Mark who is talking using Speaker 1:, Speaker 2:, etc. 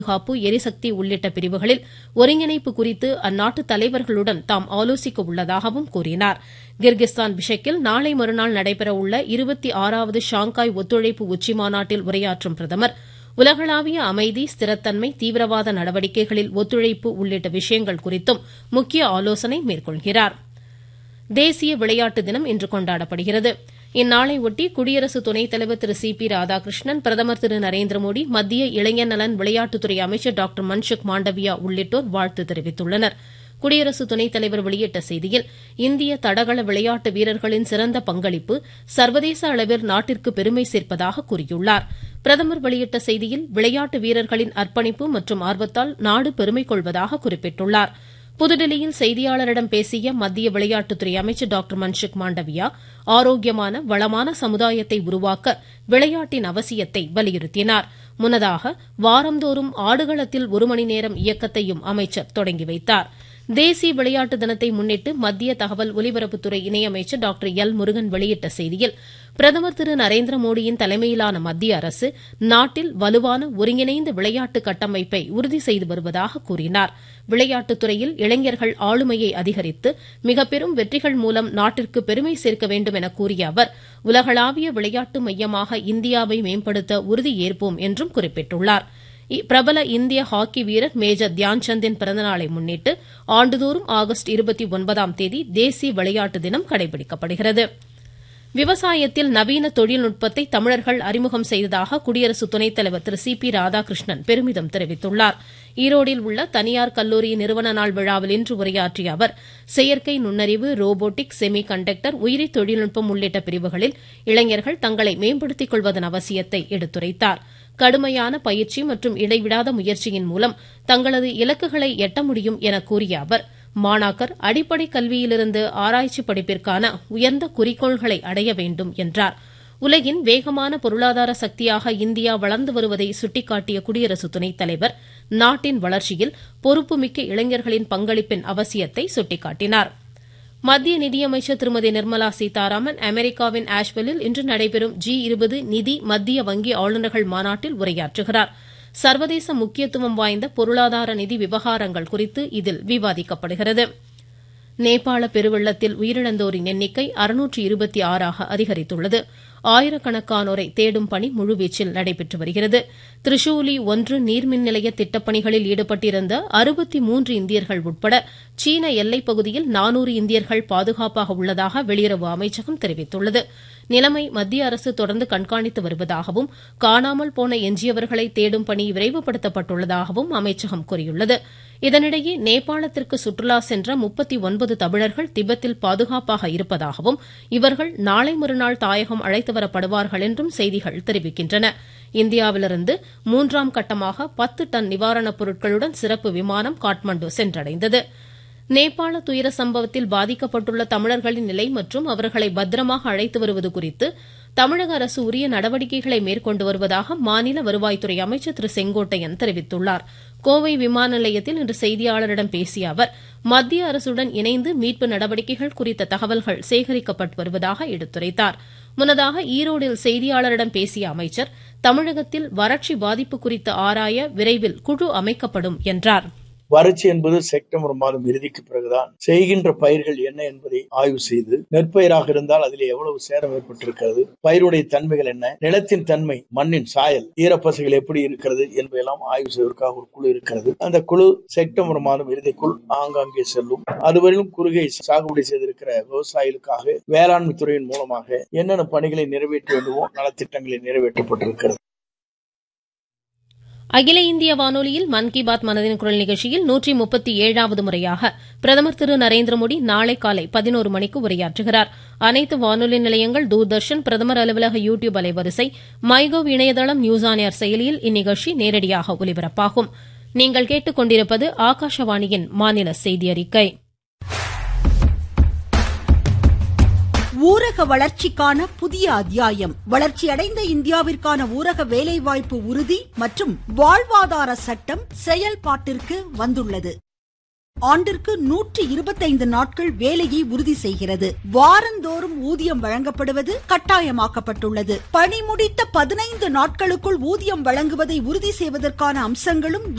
Speaker 1: பாதுகாப்பு எரிசக்தி உள்ளிட்ட பிரிவுகளில் ஒருங்கிணைப்பு குறித்து அந்நாட்டு தலைவர்களுடன் தாம் ஆலோசிக்க உள்ளதாகவும் கூறினார் கிர்கிஸ்தான் பிஷெக்கில் நாளை மறுநாள் நடைபெறவுள்ள இருபத்தி ஆறாவது ஷாங்காய் ஒத்துழைப்பு உச்சிமாநாட்டில் உரையாற்றும் பிரதமர் உலகளாவிய அமைதி ஸ்திரத்தன்மை தீவிரவாத நடவடிக்கைகளில் ஒத்துழைப்பு உள்ளிட்ட விஷயங்கள் குறித்தும் முக்கிய ஆலோசனை மேற்கொள்கிறார் தேசிய விளையாட்டு தினம் இன்று கொண்டாடப்படுகிறது இந்நாளையொட்டி குடியரசு துணைத் தலைவர் திரு சி பி ராதாகிருஷ்ணன் பிரதமர் திரு நரேந்திர மோடி மத்திய இளைஞர் நலன் விளையாட்டுத்துறை அமைச்சர் டாக்டர் மன்சுக் மாண்டவியா உள்ளிட்டோர் வாழ்த்து தெரிவித்துள்ளனா் குடியரசு துணைத் தலைவர் வெளியிட்ட செய்தியில் இந்திய தடகள விளையாட்டு வீரர்களின் சிறந்த பங்களிப்பு சர்வதேச அளவில் நாட்டிற்கு பெருமை சேர்ப்பதாக கூறியுள்ளார் பிரதமர் வெளியிட்ட செய்தியில் விளையாட்டு வீரர்களின் அர்ப்பணிப்பு மற்றும் ஆர்வத்தால் நாடு பெருமை கொள்வதாக குறிப்பிட்டுள்ளார் புதுதில்லியில் செய்தியாளரிடம் பேசிய மத்திய விளையாட்டுத்துறை அமைச்சர் டாக்டர் மன்சுக் மாண்டவியா ஆரோக்கியமான வளமான சமுதாயத்தை உருவாக்க விளையாட்டின் அவசியத்தை வலியுறுத்தினார் முன்னதாக வாரந்தோறும் ஆடுகளத்தில் ஒரு மணி நேரம் இயக்கத்தையும் அமைச்சர் தொடங்கி வைத்தாா் தேசிய விளையாட்டு தினத்தை முன்னிட்டு மத்திய தகவல் ஒலிபரப்புத்துறை இணையமைச்சர் டாக்டர் எல் முருகன் வெளியிட்ட செய்தியில் பிரதமர் திரு நரேந்திர மோடியின் தலைமையிலான மத்திய அரசு நாட்டில் வலுவான ஒருங்கிணைந்த விளையாட்டு கட்டமைப்பை உறுதி செய்து வருவதாக கூறினார் விளையாட்டுத்துறையில் இளைஞர்கள் ஆளுமையை அதிகரித்து மிக பெரும் வெற்றிகள் மூலம் நாட்டிற்கு பெருமை சேர்க்க வேண்டும் என கூறிய அவர் உலகளாவிய விளையாட்டு மையமாக இந்தியாவை மேம்படுத்த உறுதியேற்போம் என்றும் குறிப்பிட்டுள்ளாா் பிரபல இந்திய ஹாக்கி வீரர் மேஜர் தியான்சந்தின் பிறந்தநாளை முன்னிட்டு ஆண்டுதோறும் ஆகஸ்ட் இருபத்தி ஒன்பதாம் தேதி தேசிய விளையாட்டு தினம் கடைபிடிக்கப்படுகிறது விவசாயத்தில் நவீன தொழில்நுட்பத்தை தமிழர்கள் அறிமுகம் செய்ததாக குடியரசு துணைத் தலைவர் திரு சி பி ராதாகிருஷ்ணன் பெருமிதம் தெரிவித்துள்ளார் ஈரோடில் உள்ள தனியார் கல்லூரியின் நிறுவன நாள் விழாவில் இன்று உரையாற்றிய அவர் செயற்கை நுண்ணறிவு ரோபோட்டிக் செமி கண்டக்டர் உயிரி தொழில்நுட்பம் உள்ளிட்ட பிரிவுகளில் இளைஞர்கள் தங்களை மேம்படுத்திக் கொள்வதன் அவசியத்தை எடுத்துரைத்தாா் கடுமையான பயிற்சி மற்றும் இடைவிடாத முயற்சியின் மூலம் தங்களது இலக்குகளை எட்ட முடியும் என கூறிய அவர் மாணாக்கர் அடிப்படை கல்வியிலிருந்து ஆராய்ச்சி படிப்பிற்கான உயர்ந்த குறிக்கோள்களை அடைய வேண்டும் என்றார் உலகின் வேகமான பொருளாதார சக்தியாக இந்தியா வளர்ந்து வருவதை சுட்டிக்காட்டிய குடியரசு துணைத் தலைவர் நாட்டின் வளர்ச்சியில் பொறுப்புமிக்க இளைஞர்களின் பங்களிப்பின் அவசியத்தை சுட்டிக்காட்டினாா் மத்திய நிதியமைச்சர் திருமதி நிர்மலா சீதாராமன் அமெரிக்காவின் ஆஷ்வெல்லில் இன்று நடைபெறும் ஜி இருபது நிதி மத்திய வங்கி ஆளுநர்கள் மாநாட்டில் உரையாற்றுகிறார் சர்வதேச முக்கியத்துவம் வாய்ந்த பொருளாதார நிதி விவகாரங்கள் குறித்து இதில் விவாதிக்கப்படுகிறது நேபாள பெருவெள்ளத்தில் உயிரிழந்தோரின் எண்ணிக்கை அறுநூற்று இருபத்தி ஆறாக அதிகரித்துள்ளது ஆயிரக்கணக்கானோரை தேடும் பணி முழுவீச்சில் நடைபெற்று வருகிறது திரிசூலி ஒன்று நீர்மின் நிலைய திட்டப்பணிகளில் ஈடுபட்டிருந்த அறுபத்தி மூன்று இந்தியர்கள் உட்பட சீன எல்லைப் பகுதியில் நானூறு இந்தியர்கள் பாதுகாப்பாக உள்ளதாக வெளியுறவு அமைச்சகம் தெரிவித்துள்ளது நிலைமை மத்திய அரசு தொடர்ந்து கண்காணித்து வருவதாகவும் காணாமல் போன எஞ்சியவர்களை தேடும் பணி விரைவுபடுத்தப்பட்டுள்ளதாகவும் அமைச்சகம் கூறியுள்ளது இதனிடையே நேபாளத்திற்கு சுற்றுலா சென்ற முப்பத்தி ஒன்பது தமிழர்கள் திபெத்தில் பாதுகாப்பாக இருப்பதாகவும் இவர்கள் நாளை மறுநாள் தாயகம் அழைத்து வரப்படுவார்கள் என்றும் செய்திகள் தெரிவிக்கின்றன இந்தியாவிலிருந்து மூன்றாம் கட்டமாக பத்து டன் நிவாரணப் பொருட்களுடன் சிறப்பு விமானம் காட்மாண்டு சென்றடைந்தது நேபாள துயர சம்பவத்தில் பாதிக்கப்பட்டுள்ள தமிழர்களின் நிலை மற்றும் அவர்களை பத்திரமாக அழைத்து வருவது குறித்து தமிழக அரசு உரிய நடவடிக்கைகளை மேற்கொண்டு வருவதாக மாநில வருவாய்த்துறை அமைச்சர் திரு செங்கோட்டையன் தெரிவித்துள்ளார் கோவை விமான நிலையத்தில் இன்று செய்தியாளரிடம் பேசிய அவர் மத்திய அரசுடன் இணைந்து மீட்பு நடவடிக்கைகள் குறித்த தகவல்கள் சேகரிக்கப்பட்டு வருவதாக எடுத்துரைத்தார் முன்னதாக ஈரோடில் செய்தியாளரிடம் பேசிய அமைச்சர் தமிழகத்தில் வறட்சி பாதிப்பு குறித்து ஆராய விரைவில் குழு அமைக்கப்படும் என்றார்
Speaker 2: வறட்சி என்பது செப்டம்பர் மாதம் இறுதிக்கு பிறகுதான் செய்கின்ற பயிர்கள் என்ன என்பதை ஆய்வு செய்து நெற்பயிராக இருந்தால் அதில் எவ்வளவு சேதம் ஏற்பட்டிருக்கிறது பயிருடைய தன்மைகள் என்ன நிலத்தின் தன்மை மண்ணின் சாயல் ஈரப்பசைகள் எப்படி இருக்கிறது என்பதையெல்லாம் ஆய்வு செய்வதற்காக ஒரு குழு இருக்கிறது அந்த குழு செப்டம்பர் மாதம் இறுதிக்குள் ஆங்காங்கே செல்லும் அதுவரையிலும் குறுகை சாகுபடி செய்திருக்கிற விவசாயிகளுக்காக வேளாண்மை துறையின் மூலமாக என்னென்ன பணிகளை நிறைவேற்ற வேண்டுமோ நலத்திட்டங்களை நிறைவேற்றப்பட்டிருக்கிறது
Speaker 1: அகில இந்திய வானொலியில் மன் கி பாத் மனதின் குரல் நிகழ்ச்சியில் நூற்றி முப்பத்தி ஏழாவது முறையாக பிரதமர் திரு நரேந்திர மோடி நாளை காலை பதினோரு மணிக்கு உரையாற்றுகிறார் அனைத்து வானொலி நிலையங்கள் தூர்தர்ஷன் பிரதமர் அலுவலக யூ டியூப் அலைவரிசை மைகவ் இணையதளம் நியூஸ் ஆன் ஏர் செயலியில் இந்நிகழ்ச்சி நேரடியாக ஒலிபரப்பாகும் நீங்கள் கேட்டுக் கொண்டிருப்பது ஆகாஷவாணியின் மாநில செய்தி அறிக்கை
Speaker 3: ஊரக வளர்ச்சிக்கான புதிய அத்தியாயம் வளர்ச்சியடைந்த இந்தியாவிற்கான ஊரக வேலைவாய்ப்பு உறுதி மற்றும் வாழ்வாதார சட்டம் செயல்பாட்டிற்கு வந்துள்ளது ஆண்டிற்கு நூற்றி இருபத்தைந்து நாட்கள் வேலையை உறுதி செய்கிறது வாரந்தோறும் ஊதியம் வழங்கப்படுவது கட்டாயமாக்கப்பட்டுள்ளது பணி முடித்த பதினைந்து நாட்களுக்குள் ஊதியம் வழங்குவதை உறுதி செய்வதற்கான அம்சங்களும்